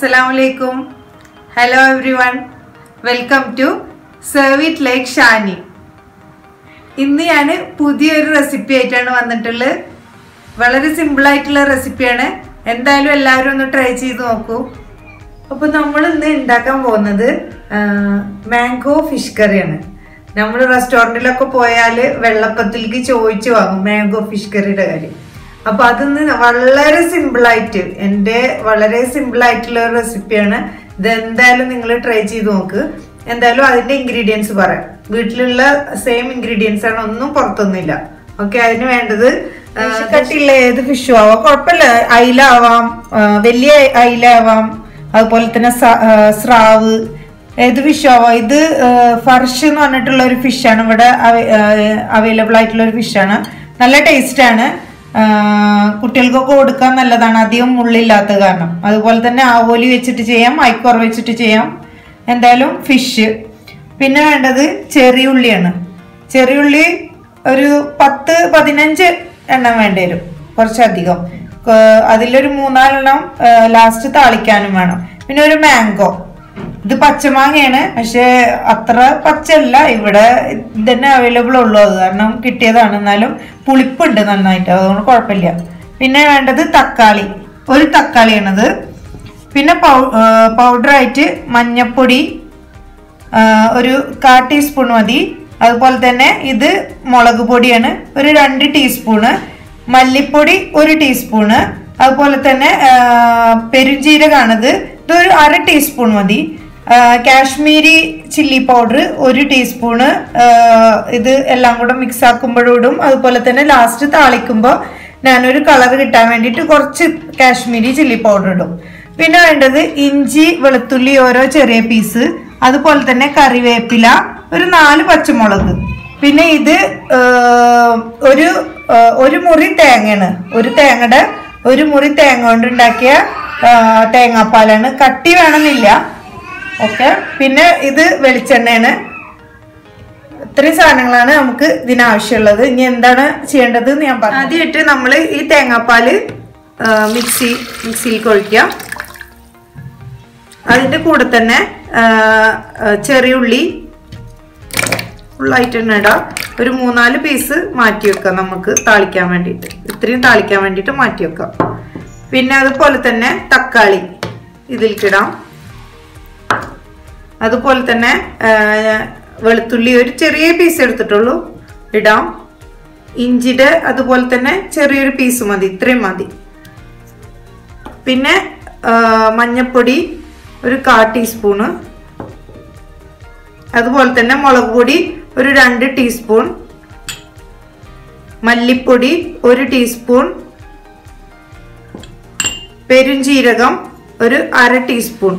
അസ്സലാമലൈക്കും hello everyone welcome to serve it like Shani ഇന്ന് ഞാൻ പുതിയൊരു റെസിപ്പി ആയിട്ടാണ് വന്നിട്ടുള്ളത് വളരെ സിമ്പിൾ ആയിട്ടുള്ള റെസിപ്പിയാണ് എന്തായാലും എല്ലാവരും ഒന്ന് ട്രൈ ചെയ്ത് നോക്കൂ അപ്പോൾ നമ്മൾ ഇന്ന് ഉണ്ടാക്കാൻ പോകുന്നത് മാംഗോ ഫിഷ് കറിയാണ് നമ്മൾ റെസ്റ്റോറൻറ്റിലൊക്കെ പോയാൽ വെള്ളപ്പത്തിലേക്ക് ചോദിച്ചു വാങ്ങും മാംഗോ ഫിഷ് കറിയുടെ കാര്യം അപ്പൊ അതിന്ന് വളരെ സിമ്പിളായിട്ട് എൻ്റെ വളരെ സിമ്പിൾ ആയിട്ടുള്ള ഒരു റെസിപ്പിയാണ് ഇത് എന്തായാലും നിങ്ങൾ ട്രൈ ചെയ്ത് നോക്ക് എന്തായാലും അതിന്റെ ഇൻഗ്രീഡിയൻസ് പറയാം വീട്ടിലുള്ള സെയിം ഇൻഗ്രീഡിയൻസ് ആണ് ഒന്നും പുറത്തൊന്നുമില്ല ഓക്കെ അതിന് വേണ്ടത് ആ, കട്ടിയുള്ള ഏത് ഫിഷും ആവാം കുഴപ്പമില്ല അയില ആവാം ആ, വലിയ അയില ആവാം അതുപോലെ തന്നെ സ- ആ, സ്രാവ് ഏത് ഫിഷ് ആവാം ഇത് ഫർഷ് എന്ന് പറഞ്ഞിട്ടുള്ള ഒരു ഫിഷാണ് ഇവിടെ അവൈലബിൾ ആയിട്ടുള്ള ഒരു ഫിഷാണ് നല്ല ടേസ്റ്റ് ആണ് ആ, കുട്ടികൾക്കൊക്കെ കൊടുക്കാൻ നല്ലതാണ് അധികം മുള്ളില്ലാത്ത കാരണം അതുപോലെ തന്നെ ആവോലി വെച്ചിട്ട് ചെയ്യാം ഐക്കോർ വെച്ചിട്ട് ചെയ്യാം എന്തായാലും ഫിഷ് പിന്നെ വേണ്ടത് ചെറിയുള്ളിയാണ് ചെറിയുള്ളി ഒരു പത്ത് പതിനഞ്ച് എണ്ണം വേണ്ടി വരും കുറച്ചധികം ക- അതിലൊരു മൂന്നാലെണ്ണം ലാസ്റ്റ് താളിക്കാനും വേണം പിന്നെ ഒരു മാംഗോ ഇത് പച്ചമാങ്ങയാണ് പക്ഷെ അത്ര പച്ചല്ല ഇവിടെ ഇതന്നെ അവൈലബിൾ ഉള്ളൂ അത് കാരണം കിട്ടിയതാണ് എന്നാലും പുളിപ്പുണ്ട് നന്നായിട്ട് അതുകൊണ്ട് കുഴപ്പമില്ല പിന്നെ വേണ്ടത് തക്കാളി ഒരു തക്കാളിയാണത് പിന്നെ പൗ പൗഡറായിട്ട് മഞ്ഞപ്പൊടി ആ, ഒരു കാ ടീസ്പൂൺ മതി അതുപോലെ തന്നെ ഇത് മുളക് പൊടിയാണ് ഒരു രണ്ട് ടീസ്പൂണ് മല്ലിപ്പൊടി ഒരു ടീസ്പൂണ് അതുപോലെ തന്നെ ആ, പെരുംജീരകമാണിത് ഇതൊരു അര ടീസ്പൂൺ മതി ആ, കാശ്മീരി ചില്ലി പൗഡർ ഒരു ടീസ്പൂണ് ആ, ഇത് എല്ലാം കൂടെ മിക്സ് ആക്കുമ്പോഴും അതുപോലെ തന്നെ ലാസ്റ്റ് താളിക്കുമ്പോൾ ഞാനൊരു കളർ കിട്ടാൻ വേണ്ടിയിട്ട് കുറച്ച് കാശ്മീരി ചില്ലി പൗഡർ ഇടും പിന്നെ വേണ്ടത് ഇഞ്ചി വെളുത്തുള്ളി ഓരോ ചെറിയ പീസ് അതുപോലെ തന്നെ കറിവേപ്പില ഒരു നാല് പച്ചമുളക് പിന്നെ ഇത് ആ, ഒരു ആ, ഒരു മുറി തേങ്ങയാണ് ഒരു തേങ്ങയുടെ ഒരു മുറി തേങ്ങ കൊണ്ട് ഉണ്ടാക്കിയ ആ, തേങ്ങാപ്പാലാണ് കട്ടി വേണമെന്നില്ല ഓക്കെ പിന്നെ ഇത് വെളിച്ചെണ്ണയാണ് ഇത്രയും സാധനങ്ങളാണ് നമുക്ക് ഇതിനാവശ്യമുള്ളത് ഇനി എന്താണ് ചെയ്യേണ്ടത് എന്ന് ഞാൻ പറഞ്ഞു ആദ്യമായിട്ട് നമ്മൾ ഈ തേങ്ങാപ്പാല് ആ, മിക്സി മിക്സിയിൽ ഒഴിക്കുക അതിൻ്റെ കൂടെ തന്നെ ആ, ആ, ചെറിയുള്ളി ഫുള്ളായിട്ട് തന്നെ ഇടാം ഒരു മൂന്നാല് പീസ് മാറ്റി വെക്കാം നമുക്ക് താളിക്കാൻ വേണ്ടിയിട്ട് ഇത്രയും താളിക്കാൻ വേണ്ടിയിട്ട് മാറ്റി വെക്കാം പിന്നെ അതുപോലെ തന്നെ തക്കാളി ഇതിലേക്കിടാം അതുപോലെ തന്നെ ആ, വെളുത്തുള്ളി ഒരു ചെറിയ പീസ് എടുത്തിട്ടുള്ളൂ ഇടാം ഇഞ്ചിയുടെ അതുപോലെ തന്നെ ചെറിയൊരു പീസ് മതി ഇത്രയും മതി പിന്നെ ആ, മഞ്ഞപ്പൊടി ഒരു കാ ടീസ്പൂണ് അതുപോലെ തന്നെ മുളക് പൊടി ഒരു രണ്ട് ടീസ്പൂൺ മല്ലിപ്പൊടി ഒരു ടീസ്പൂൺ പെരുംജീരകം ഒരു അര ടീസ്പൂൺ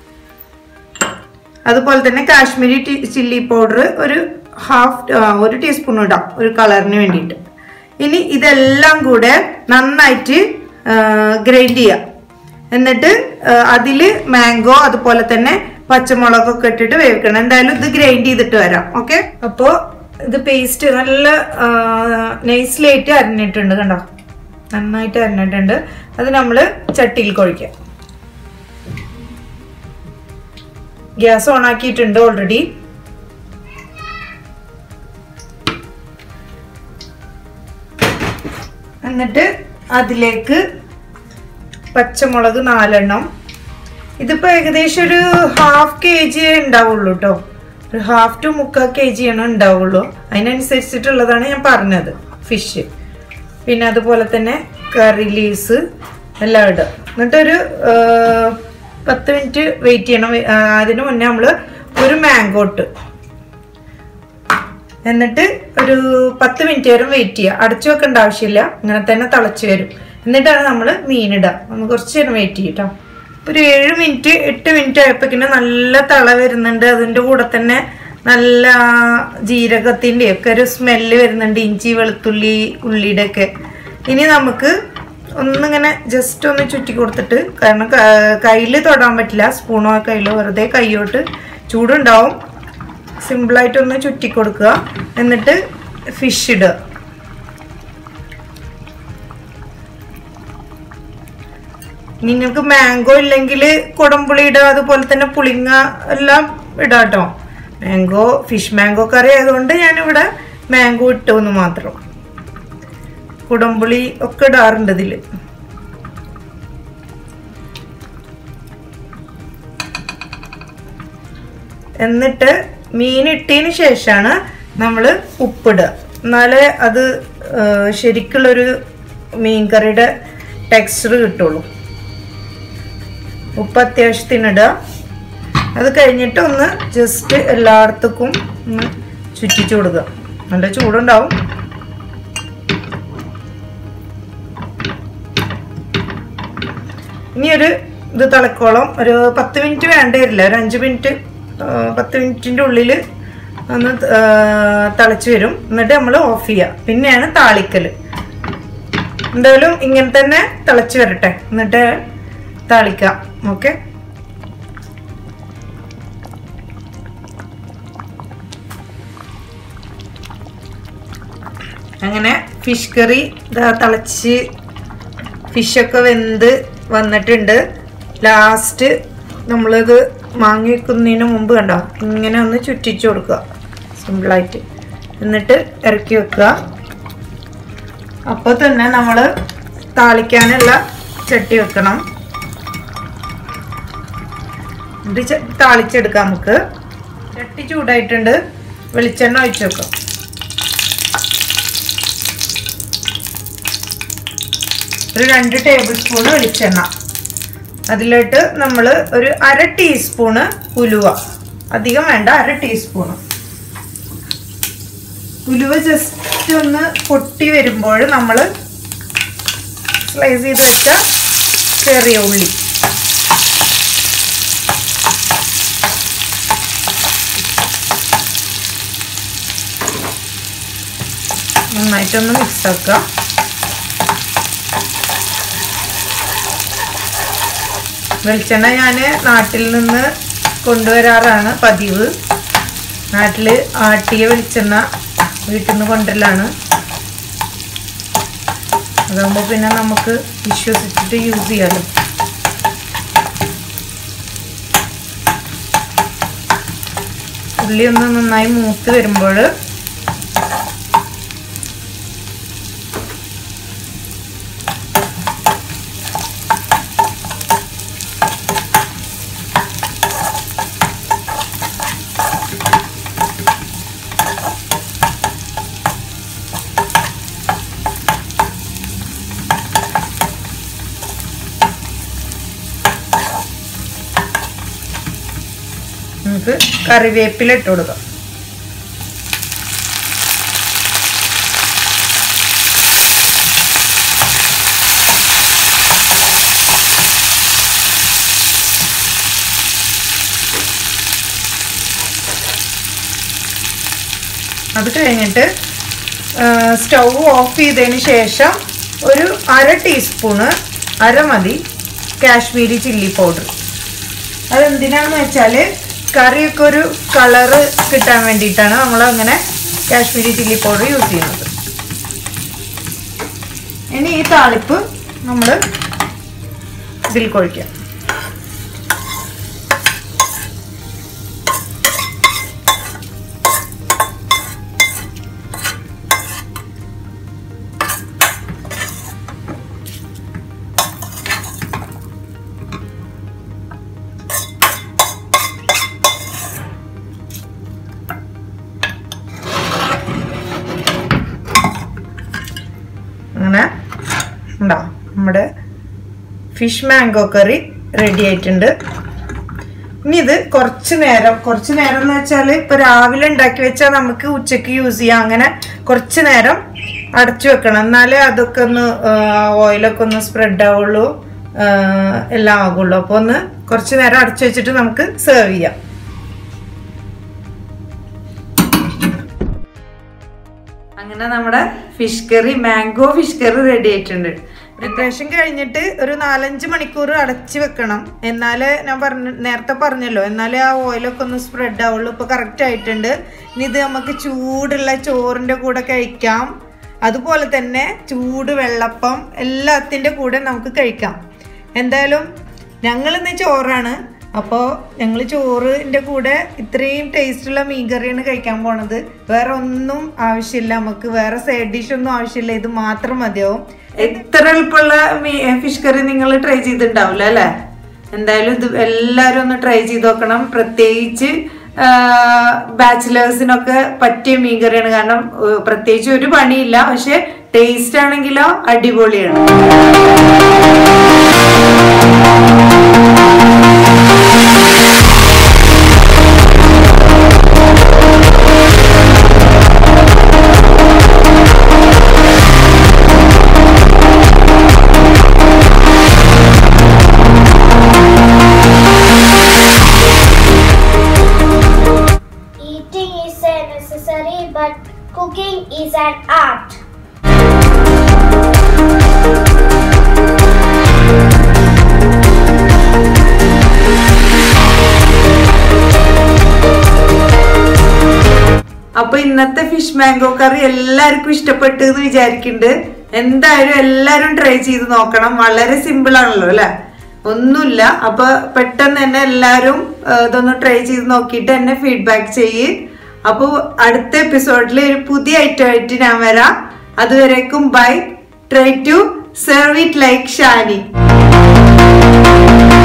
അതുപോലെ തന്നെ കാശ്മീരി ടി- ചില്ലി പൗഡർ ഒരു ഹാഫ് ആ, ഒരു ടീസ്പൂൺ ഇടാം ഒരു കളറിന് വേണ്ടിയിട്ട് ഇനി ഇതെല്ലാം കൂടെ നന്നായിട്ട് ഗ്രൈൻഡ് ചെയ്യാം എന്നിട്ട് അതിൽ മാംഗോ അതുപോലെ തന്നെ പച്ചമുളകൊക്കെ ഇട്ടിട്ട് വേവിക്കണം എന്തായാലും ഇത് ഗ്രൈൻഡ് ചെയ്തിട്ട് വരാം ഓക്കെ അപ്പോൾ ഇത് പേസ്റ്റ് നല്ല നൈസ്ലായിട്ട് അരിഞ്ഞിട്ടുണ്ട് കണ്ടോ നന്നായിട്ട് അരിഞ്ഞിട്ടുണ്ട് അത് നമ്മൾ ചട്ടിയിൽ കൊഴിക്കാം ഗ്യാസ് ഓൺ ആക്കിയിട്ടുണ്ട് ഓൾറെഡി എന്നിട്ട് അതിലേക്ക് പച്ചമുളക് നാലെണ്ണം ഇതിപ്പോ ഏകദേശം ഒരു ഹാഫ് കെ ജി ഉണ്ടാവുള്ളൂ കേട്ടോ ഒരു ഹാഫ് ടു മുക്കാൽ കെ ജി ആണ് ഉണ്ടാവുള്ളൂ അതിനനുസരിച്ചിട്ടുള്ളതാണ് ഞാൻ പറഞ്ഞത് ഫിഷ് പിന്നെ അതുപോലെ തന്നെ കറി ലീവ്സ് എല്ലാം ഇടുക എന്നിട്ടൊരു ആ, പത്ത് മിനിറ്റ് വെയിറ്റ് ചെയ്യണം ആ, അതിന് മുന്നേ നമ്മൾ ഒരു മാംഗോ ഇട്ട് എന്നിട്ട് ഒരു പത്ത് മിനിറ്റ് വരെ വെയിറ്റ് ചെയ്യുക അടച്ചു വെക്കേണ്ട ആവശ്യമില്ല ഇങ്ങനെ തന്നെ തിളച്ച് വരും എന്നിട്ടാണ് നമ്മൾ മീനിടുക നമുക്ക് കുറച്ച് നേരം വെയിറ്റ് ചെയ്യട്ടോ ഒരു ഏഴ് മിനിറ്റ് എട്ട് മിനിറ്റ് ആയപ്പോഴേക്കിന് നല്ല തിള വരുന്നുണ്ട് അതിൻ്റെ കൂടെ തന്നെ നല്ല ജീരകത്തിൻ്റെ ഒക്കെ ഒരു സ്മെല്ല് വരുന്നുണ്ട് ഇഞ്ചി വെളുത്തുള്ളി ഉള്ളിയുടെ ഒക്കെ ഇനി നമുക്ക് ഒന്നിങ്ങനെ ജസ്റ്റ് ഒന്ന് ചുറ്റി കൊടുത്തിട്ട് കാരണം കയ്യിൽ തൊടാൻ പറ്റില്ല സ്പൂണോ കയ്യിലോ വെറുതെ കൈയോട്ട് ചൂടുണ്ടാവും സിമ്പിളായിട്ടൊന്ന് ചുറ്റി കൊടുക്കുക എന്നിട്ട് ഫിഷ് ഇടുക നിങ്ങൾക്ക് മാംഗോ ഇല്ലെങ്കിൽ കുടംപുളി ഇടുക അതുപോലെ തന്നെ പുളിങ്ങ എല്ലാം ഇടാം കേട്ടോ മാംഗോ ഫിഷ് മാംഗോ കറി ആയതുകൊണ്ട് ഞാനിവിടെ മാംഗോ ഇട്ടു എന്ന് മാത്രം കുടംപുളി ഒക്കെ ഇടാറുണ്ട് ഇതിൽ എന്നിട്ട് മീൻ ഇട്ടതിന് ശേഷമാണ് നമ്മൾ ഉപ്പിടുക എന്നാലേ അത് ആ, ശരിക്കുള്ളൊരു മീൻ കറിയുടെ ടെക്സ്ചർ കിട്ടുള്ളൂ ഉപ്പ് അത്യാവശ്യത്തിനിടുക അത് കഴിഞ്ഞിട്ട് ഒന്ന് ജസ്റ്റ് എല്ലായിടത്തേക്കും ഒന്ന് ചുറ്റിച്ചു കൊടുക്കുക നല്ല ചൂടുണ്ടാവും ഇനി ഒരു ഇത് തിളക്കോളം ഒരു പത്ത് മിനിറ്റ് വേണ്ടി വരില്ല ഒരു അഞ്ച് മിനിറ്റ് ആ, പത്ത് മിനിറ്റിൻ്റെ ഉള്ളിൽ ഒന്ന് ആ, തിളച്ച് വരും എന്നിട്ട് നമ്മൾ ഓഫ് ചെയ്യുക പിന്നെയാണ് താളിക്കൽ എന്തായാലും ഇങ്ങനെ തന്നെ തിളച്ച് വരട്ടെ എന്നിട്ട് താളിക്കാം ഓക്കെ അങ്ങനെ ഫിഷ് കറി ഇതാ തിളച്ച് ഫിഷൊക്കെ വെന്ത് വന്നിട്ടുണ്ട് ലാസ്റ്റ് നമ്മളിത് മാങ്ങി വെക്കുന്നതിന് മുമ്പ് കണ്ടോ ഇങ്ങനെ ഒന്ന് ചുറ്റിച്ചു കൊടുക്കുക സിമ്പിളായിട്ട് എന്നിട്ട് ഇറക്കി വെക്കുക അപ്പോൾ തന്നെ നമ്മൾ താളിക്കാനുള്ള ചട്ടി വെക്കണം ഇത് ച- താളിച്ചെടുക്കാം നമുക്ക് ചട്ടി ചൂടായിട്ടുണ്ട് വെളിച്ചെണ്ണ ഒഴിച്ച് വെക്കാം ഒരു രണ്ട് ടേബിൾ സ്പൂൺ വെളിച്ചെണ്ണ അതിലോട്ട് നമ്മൾ ഒരു അര ടീസ്പൂണ് ഉലുവ അധികം വേണ്ട അര ടീസ്പൂണ് ഉലുവ ജസ്റ്റ് ഒന്ന് പൊട്ടി വരുമ്പോൾ നമ്മൾ സ്ലൈസ് ചെയ്ത് വെച്ച ചെറിയ ഉള്ളി നന്നായിട്ടൊന്ന് മിക്സ് ആക്കുക വെളിച്ചെണ്ണ ഞാൻ നാട്ടിൽ നിന്ന് കൊണ്ടുവരാറാണ് പതിവ് നാട്ടിൽ ആട്ടിയ വെളിച്ചെണ്ണ വീട്ടിൽ നിന്ന് കൊണ്ടുവരലാണ് അതാകുമ്പോൾ പിന്നെ നമുക്ക് വിശ്വസിച്ചിട്ട് യൂസ് ചെയ്യാമല്ലോ ഉള്ളി ഒന്ന് നന്നായി മൂത്ത് വരുമ്പോൾ നമുക്ക് കറിവേപ്പില ഇട്ട് കൊടുക്കാം അത് കഴിഞ്ഞിട്ട് സ്റ്റൗ ഓഫ് ചെയ്തതിന് ശേഷം ഒരു അര ടീസ്പൂണ് അര മതി കാശ്മീരി ചില്ലി പൗഡർ അതെന്തിനാന്ന് വെച്ചാൽ കറിയൊക്കെ ഒരു കളറ് കിട്ടാൻ വേണ്ടിയിട്ടാണ് നമ്മൾ അങ്ങനെ കാശ്മീരി ചില്ലി പൗഡർ യൂസ് ചെയ്യുന്നത് ഇനി ഈ താളിപ്പ് നമ്മൾ ഇതിൽ കൊഴിക്കാം അങ്ങനെ ഉണ്ടോ നമ്മുടെ ഫിഷ് മാംഗോ കറി റെഡി ആയിട്ടുണ്ട് ഇനി ഇത് കുറച്ച് നേരം കുറച്ച് നേരം എന്ന് വെച്ചാൽ ഇപ്പൊ രാവിലെ ഉണ്ടാക്കി വെച്ചാൽ നമുക്ക് ഉച്ചക്ക് യൂസ് ചെയ്യാം അങ്ങനെ കുറച്ച് നേരം അടച്ചു വെക്കണം എന്നാലേ അതൊക്കെ ഒന്ന് ഓയിലൊക്കെ ഒന്ന് സ്പ്രെഡ് ആവുള്ളൂ ആ, എല്ലാം ആകുള്ളൂ അപ്പോൾ ഒന്ന് കുറച്ച് നേരം അടച്ചു വെച്ചിട്ട് നമുക്ക് സെർവ് ചെയ്യാം അങ്ങനെ നമ്മുടെ fish curry mango fish curry ready ആയിട്ടുണ്ട് പ്രിപ്പറേഷൻ കഴിഞ്ഞിട്ട് ഒരു നാലഞ്ച് മണിക്കൂർ അടച്ചു വെക്കണം എന്നാലേ ഞാൻ പറഞ്ഞ നേരത്തെ പറഞ്ഞല്ലോ എന്നാലേ ആ ഓയിലൊക്കെ ഒന്ന് സ്പ്രെഡ് ആവുള്ളൂ ഇപ്പൊ കറക്റ്റ് ആയിട്ടുണ്ട് ഇനി ഇത് നമുക്ക് ചൂടുള്ള ചോറിന്റെ കൂടെ കഴിക്കാം അതുപോലെ തന്നെ ചൂട് വെള്ളപ്പം എല്ലാത്തിന്റെ കൂടെ നമുക്ക് കഴിക്കാം എന്തായാലും ഞങ്ങൾ ഇന്ന് ചോറാണ് അപ്പോൾ ഞങ്ങൾ ചോറിൻ്റെ കൂടെ ഇത്രയും ടേസ്റ്റുള്ള മീൻ കറിയാണ് കഴിക്കാൻ പോണത് വേറെ ഒന്നും ആവശ്യമില്ല നമുക്ക് വേറെ സൈഡ് ഡിഷ് ഒന്നും ആവശ്യമില്ല ഇത് മാത്രം മതിയാവും എത്ര എളുപ്പമുള്ള മീ ഫിഷ് കറി നിങ്ങൾ ട്രൈ ചെയ്തിട്ടുണ്ടാവില്ല അല്ലേ എന്തായാലും ഇത് എല്ലാവരും ഒന്ന് ട്രൈ ചെയ്ത് നോക്കണം പ്രത്യേകിച്ച് ബാച്ചിലേഴ്സിനൊക്കെ പറ്റിയ മീൻ കറിയാണ് കാരണം ഏഹ്, പ്രത്യേകിച്ച് ഒരു പണിയില്ല പക്ഷെ ടേസ്റ്റ് ആണെങ്കിലോ അടിപൊളിയാണ് Eating is a necessary, but cooking is an art. അപ്പൊ ഇന്നത്തെ ഫിഷ് മാംഗോ കറി എല്ലാവർക്കും ഇഷ്ടപ്പെട്ടു എന്ന് വിചാരിക്കുന്നുണ്ട് എന്തായാലും എല്ലാരും ട്രൈ ചെയ്ത് നോക്കണം വളരെ സിമ്പിൾ ആണല്ലോ അല്ലെ ഒന്നുമില്ല അപ്പൊ പെട്ടെന്ന് തന്നെ എല്ലാരും ആ, ഇതൊന്ന് ട്രൈ ചെയ്ത് നോക്കിയിട്ട് എന്നെ ഫീഡ്ബാക്ക് ചെയ്യ് അപ്പൊ അടുത്ത എപ്പിസോഡിൽ ഒരു പുതിയ ഐറ്റം ആയിട്ട് ഞാൻ വരാം അതുവരേക്കും bye try to serve it like Shani